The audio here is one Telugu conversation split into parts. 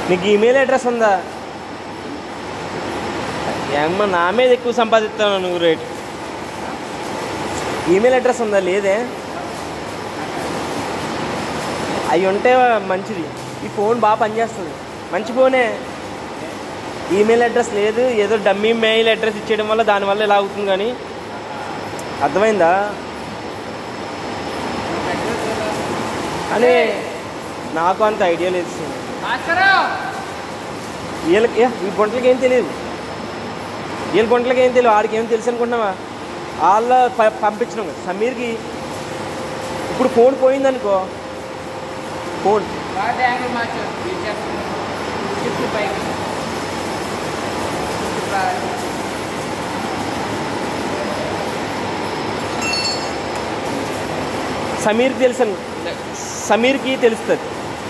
నీకు ఈమెయిల్ అడ్రస్ ఉందా ఏమన్నా నా మీద ఎక్కువ సంపాదిస్తావు నువ్వు రేట్ ఈమెయిల్ అడ్రస్ ఉందా లేదే అవి ఉంటే మంచిది ఈ ఫోన్ బాగా పనిచేస్తుంది మంచి ఫోనే ఈమెయిల్ అడ్రస్ లేదు ఏదో డమ్మీ మెయిల్ అడ్రస్ ఇచ్చేయడం వల్ల దానివల్ల ఇలా అవుతుంది కానీ అర్థమైందా అని నాకు అంత ఐడియా లేదు సార్. వీళ్ళకి ఏ, ఈ గుంటలకి ఏం తెలియదు వీళ్ళ గుంటలకి ఏం తెలియదు ఆడికి ఏం తెలుసు అనుకుంటున్నావా వాళ్ళ ప- పంపించడం కదా. సమీర్కి ఇప్పుడు ఫోన్ పోయిందనుకో ఫోన్ వాటి యాంగిల్ మార్చు ఫీచర్స్ షిఫ్ట్ పైకి షిఫ్ట్ రా. సమీర్కి తెలుసు అను- సమీర్కి తెలుస్తుంది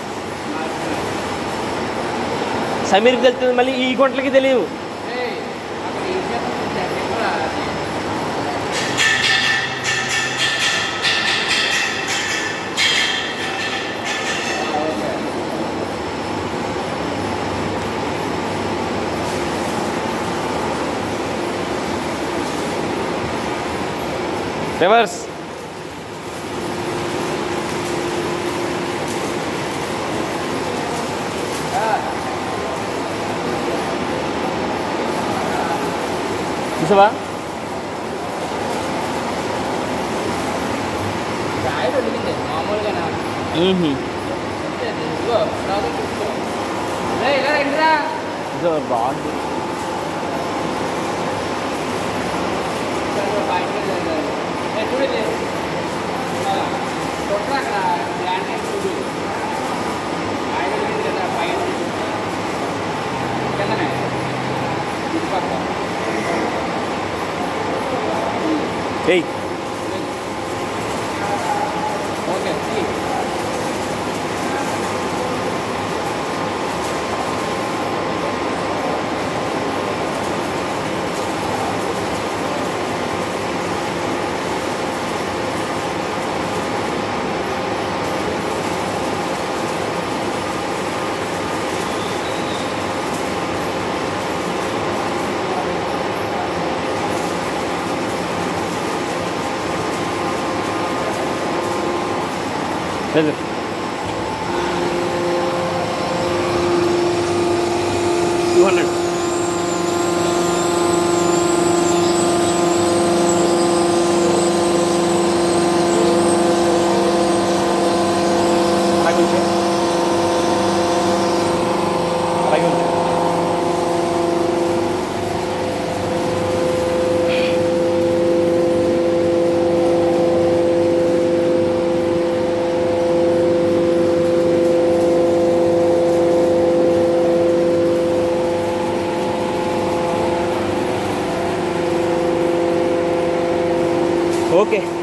సమీర్కి తెలుస్తుంది మళ్ళీ ఈ గుంటలకి తెలియవు ఏయ్, అక్కడ ఈ చేతులు చూశారు, ఎక్కువ అది. ఆ, ఓకే. రివర్స్ చూసావా రాయుడు ఒలిగింది మామూలుగానే మ్మ్హ. అంతే అది. ఇదిగో, బ్రౌజర్ చూసుకో. రేయ్, ఇలా రండిరా. ఇదో బాగుంది ఇక్కడ బయటకు వెళ్ళారు. ఏయ్, చూడు ఇది. ఆ, కొట్టరా అక్కడ ల్యాండ్ చూడు రాయుడు ఒలిగింది కదా పైన కిందనే ఇటు పక్క ఏయ్ ఓకే see. లేదు టూ హండ్రెడ్ అలాగే ఉంచు. అలాగే ఉంచు. ఓకే